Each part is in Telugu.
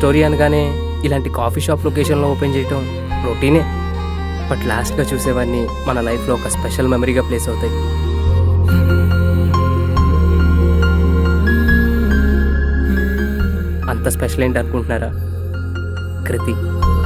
స్టోరీ అనగానే ఇలాంటి కాఫీ షాప్ లొకేషన్లో ఓపెన్ చేయటం రొటీనే బట్ లాస్ట్గా చూసేవన్నీ మన లైఫ్లో ఒక స్పెషల్ మెమరీగా ప్లేస్ అవుతాయి అంత స్పెషల్ ఏంటి అనుకుంటున్నారా కృతి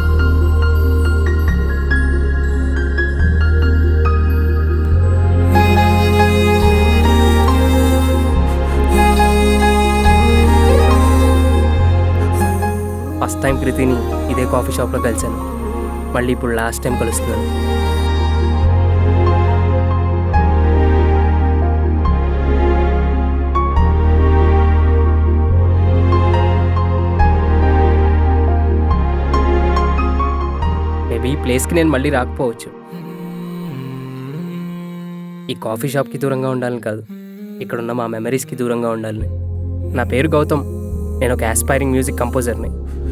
ఫస్ట్ టైం కృతిని ఇదే కాఫీ షాప్లో కలిశాను మళ్ళీ ఇప్పుడు లాస్ట్ టైం కలుస్తున్నాను మేబీ ఈ ప్లేస్కి నేను మళ్ళీ రాకపోవచ్చు ఈ కాఫీ షాప్కి దూరంగా ఉండాలని కాదు ఇక్కడున్న మా మెమరీస్కి దూరంగా ఉండాలని నా పేరు గౌతమ్ నేను ఒక ఆస్పైరింగ్ మ్యూజిక్ కంపోజర్ని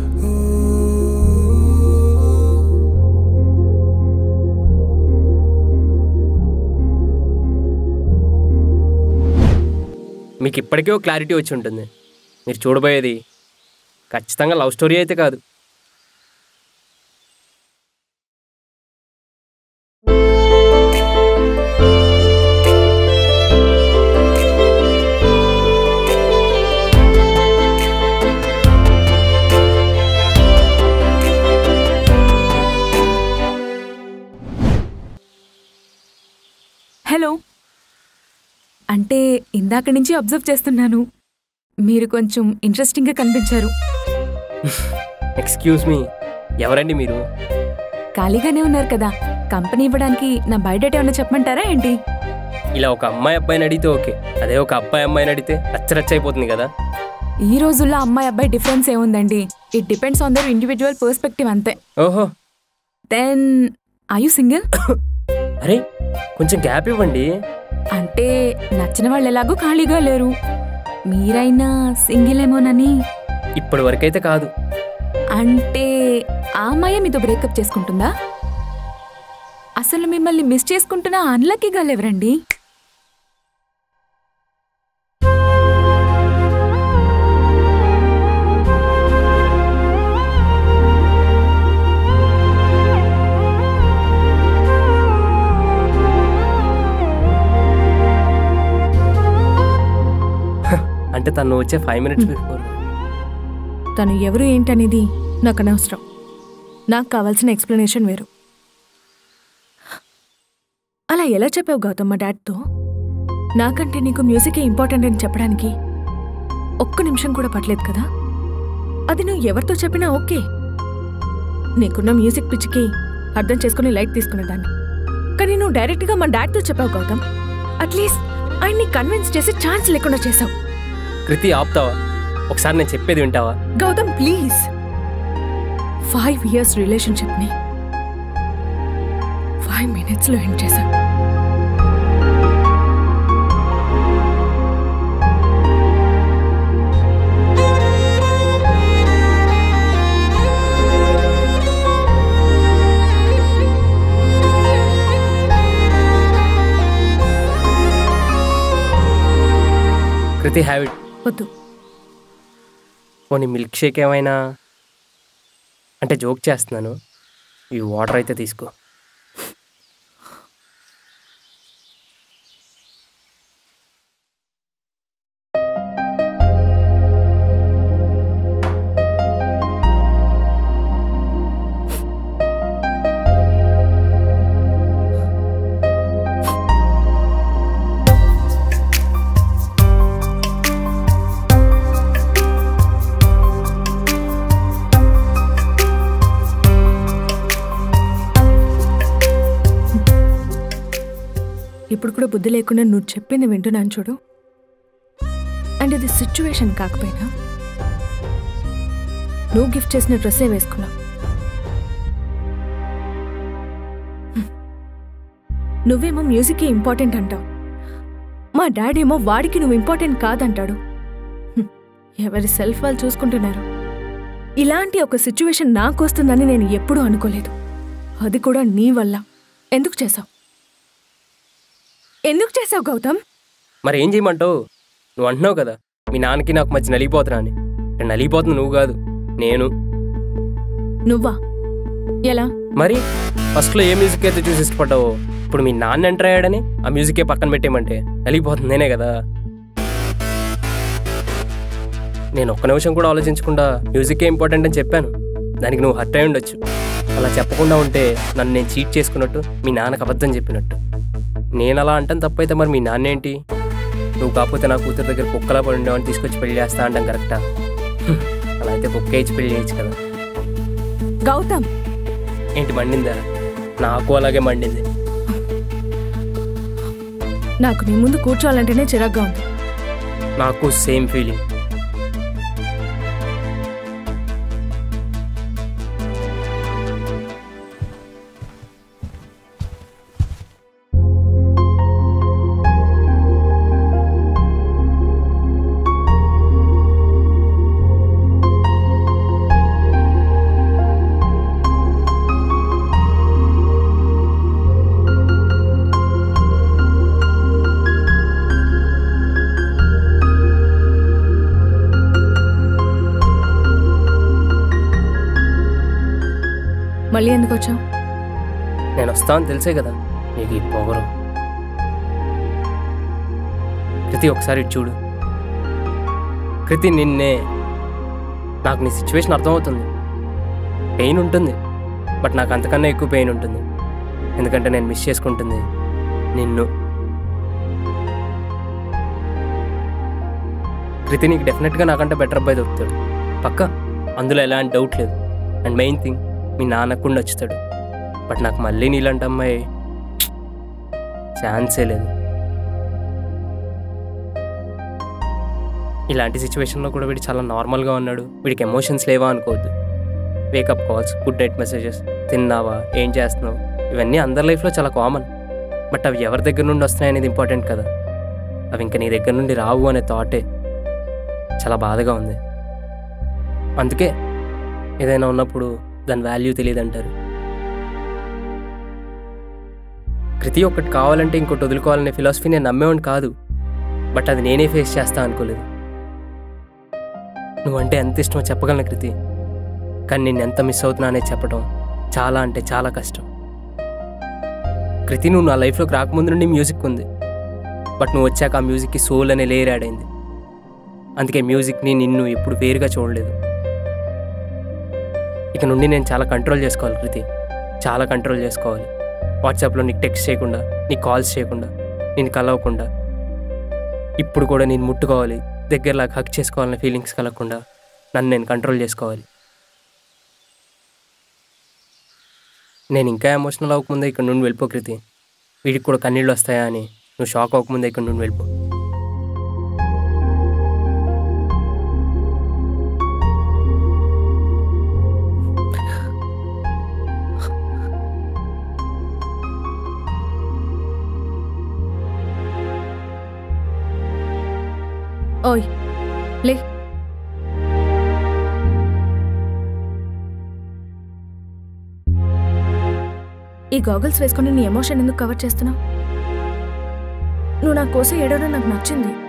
మీకు ఇప్పటికే ఒక క్లారిటీ వచ్చి ఉంటుంది మీరు చూడబోయేది ఖచ్చితంగా లవ్ స్టోరీ అయితే కాదు హలో అంటే ఇందాక నుంచి అబ్జర్వ్ చేస్తున్నాను మీరు కొంచెం ఇంట్రెస్టింగ్గా కనిపించారు ఎక్స్క్యూజ్ మీ ఎవరండి మీరు ఖాళీగానే ఉన్నారు కదా కంపెనీ ఇవ్వడానికి నా బయోడేటా ఏమైనా చెప్పమంటారా ఏంటి ఇలా ఒక అమ్మాయి అబ్బాయిని అడిగితే ఓకే అదే ఒక అబ్బాయి అమ్మాయిని అడిగితే రచ్చరచ్చ అయిపోతుంది కదా ఈ రోజుల్లో అమ్మాయి అబ్బాయి డిఫరెన్స్ ఏముందండి it depends on their individual perspective అంతే ఓహో దెన్ ఐ యు సింగిల్ అరే కొంచెం గ్యాప్ ఇవ్వండి అంటే నచ్చిన వాళ్ళు ఎలాగో ఖాళీగా లేరు మీరైనా సింగిల్ ఏమోనని ఇప్పటి వరకైతే కాదు అంటే ఆ అమ్మాయి మీతో బ్రేకప్ చేసుకుంటుందా అసలు మిమ్మల్ని మిస్ చేసుకుంటున్న అన్లక్కీ గర్ల్ ఎవరండి అంటే తను వచ్చే ఫైవ్ మినిట్స్ బిఫోర్ తను ఎవరు ఏంటనేది నాకు అనవసరం నాకు కావాల్సిన ఎక్స్ప్లెనేషన్ వేరు అలా ఎలా చెప్పావు గౌతమ్ మా డాడ్తో నాకంటే నీకు మ్యూజికే ఇంపార్టెంట్ అని చెప్పడానికి ఒక్క నిమిషం కూడా పట్టలేదు కదా అది నువ్వు ఎవరితో చెప్పినా ఓకే నీకున్న మ్యూజిక్ పిచ్చికి అర్థం చేసుకుని లైట్ తీసుకునేదాన్ని కానీ నువ్వు డైరెక్ట్గా మా డాడ్తో చెప్పావు గౌతమ్ అట్లీస్ట్ ఆయన్ని కన్విన్స్ చేసి ఛాన్స్ లేకుండా చేసావు కృతి ఆపుతావా ఒకసారి నేను చెప్పేది వింటావా గౌతమ్ ప్లీజ్ ఫైవ్ ఇయర్స్ రిలేషన్షిప్ని ఫైవ్ మినిట్స్లో ఎండ్ చేశాం కృతి హ్యాబిట్ వద్దు పోనీ మిల్క్ షేక్ ఏమైనా అంటే జోక్ చేస్తున్నాను ఈ వాటర్ అయితే తీసుకో ఇప్పుడు కూడా బుద్ధి లేకుండా నువ్వు చెప్పింది వింటున్నాను చూడు అండ్ ఇది సిచ్యువేషన్ కాకపోయినా నువ్వు గిఫ్ట్ చేసిన డ్రెస్సే వేసుకున్నావు హ్మ్. నువ్వేమో మ్యూజిక్కే ఇంపార్టెంట్ అంటావు మా డాడీ ఏమో వాడికి నువ్వు ఇంపార్టెంట్ కాదంటాడు హ్మ్. ఎవరి సెల్ఫ్ వాళ్ళు చూసుకుంటున్నారు ఇలాంటి ఒక సిచ్యువేషన్ నాకు వస్తుందని నేను ఎప్పుడూ అనుకోలేదు అది కూడా నీ వల్ల ఎందుకు చేసావు ఎందుకు చేసావు గౌతమ్ మరి ఏం చేయమంటావు నువ్వు అంటున్నావు కదా మీ నాన్నకి నాకు మధ్య నలిగిపోతున్నా అని ఇక్కడ నలిగిపోతుంది నువ్వు కాదు నేను నువ్వా ఎలా మరి ఫస్ట్లో ఏ మ్యూజిక్ అయితే చూసి ఇష్టపడ్డావో ఇప్పుడు మీ నాన్న ఎంటర్ అయ్యాడని ఆ మ్యూజికే పక్కన పెట్టేయమంటే కలిగిపోతుంది నేనే కదా నేను ఒక్క నిమిషం కూడా ఆలోచించకుండా మ్యూజికే ఇంపార్టెంట్ అని చెప్పాను దానికి నువ్వు హర్ట్ అయి ఉండొచ్చు అలా చెప్పకుండా ఉంటే నన్ను నేను చీట్ చేసుకున్నట్టు మీ నాన్నకు అబద్ధం చెప్పినట్టు నేను అలా అంటాను తప్పైతే మరి మీ నాన్న ఏంటి నువ్వు కాకపోతే నా కూతురు దగ్గర కుక్కలా పడి ఉండేవాడిని తీసుకొచ్చి పెళ్లి చేస్తా అంటాం కరెక్టా హ్మ్. అలా అయితే కుక్క ఇచ్చి పెళ్లి చేయొచ్చు కదా గౌతమ్ ఏంటి మండిందా నాకు అలాగే మండింది నాకు నీ ముందు కూర్చోవాలంటేనే చిరాగ్గా ఉంది నాకు సేమ్ ఫీలింగ్ మళ్ళీ ఎందుకు వచ్చావు నేను వస్తానని తెలిసే కదా నీకు ఈ పొగరు కృతి ఒకసారి ఇటు చూడు కృతి నిన్నే నాకు నీ సిచ్యువేషన్ అర్థమవుతుంది పెయిన్ ఉంటుంది బట్ నాకు అంతకన్నా ఎక్కువ పెయిన్ ఉంటుంది ఎందుకంటే నేను మిస్ చేసుకుంటుంది నిన్ను కృతి నీకు డెఫినెట్గా నాకంటే బెటర్ అబ్బాయి దొరుకుతాడు పక్క అందులో ఎలాంటి డౌట్ లేదు అండ్ మెయిన్ థింగ్ మీ నాన్నకు కూడా నచ్చుతాడు బట్ నాకు మళ్ళీ నీలాంటి అమ్మాయి ఛాన్సే లేదు ఇలాంటి సిచ్యువేషన్లో కూడా వీడు చాలా నార్మల్గా ఉన్నాడు వీడికి ఎమోషన్స్ లేవా అనుకోవద్దు wake up calls good night messages తిన్నావా ఏం చేస్తున్నావు ఇవన్నీ అందరి లైఫ్లో చాలా కామన్ బట్ అవి ఎవరి దగ్గర నుండి వస్తున్నాయి అనేది ఇంపార్టెంట్ కదా అవి ఇంకా నీ దగ్గర నుండి రావు అనే థాటే చాలా బాధగా ఉంది అందుకే ఏదైనా ఉన్నప్పుడు దాని వాల్యూ తెలియదు అంటారు కృతి ఒకటి కావాలంటే ఇంకోటి వదులుకోవాలనే ఫిలాసఫీ నేను నమ్మేవాడిని కాదు బట్ అది నేనే ఫేస్ చేస్తా అనుకోలేదు నువ్వంటే ఎంత ఇష్టమో చెప్పగలను కృతి కానీ నేను ఎంత మిస్ అవుతున్నా అనేది చెప్పడం చాలా అంటే చాలా కష్టం కృతి నువ్వు నా లైఫ్లోకి రాకముందు నుండి మ్యూజిక్ ఉంది బట్ నువ్వు వచ్చాక ఆ మ్యూజిక్కి సోల్ అనే లేయర్ యాడ్ అయింది అందుకే మ్యూజిక్ని నిన్ను ఎప్పుడు వేరుగా చూడలేదు ఇక నుండి నేను చాలా కంట్రోల్ చేసుకోవాలి కృతి చాలా కంట్రోల్ చేసుకోవాలి వాట్సాప్లో నీకు టెక్స్ట్ చేయకుండా నీకు కాల్స్ చేయకుండా నేను కలవకుండా ఇప్పుడు కూడా నేను ముట్టుకోవాలి దగ్గరలాగా హక్ చేసుకోవాలనే ఫీలింగ్స్ కలగకుండా నన్ను నేను కంట్రోల్ చేసుకోవాలి నేను ఇంకా ఎమోషనల్ అవ్వకముందే ఇక్కడ నుండి వెళ్ళిపో కృతి వీడికి కూడా కన్నీళ్ళు వస్తాయా అని నువ్వు షాక్ అవ్వకముందే ఇక్కడ నుండి వెళ్ళిపో ఓయ్ లే ఈ గాగల్స్ వేసుకొని నీ ఎమోషన్ ఎందుకు కవర్ చేస్తున్నావు నువ్వు నా కోసం ఏడవడం నాకు నచ్చింది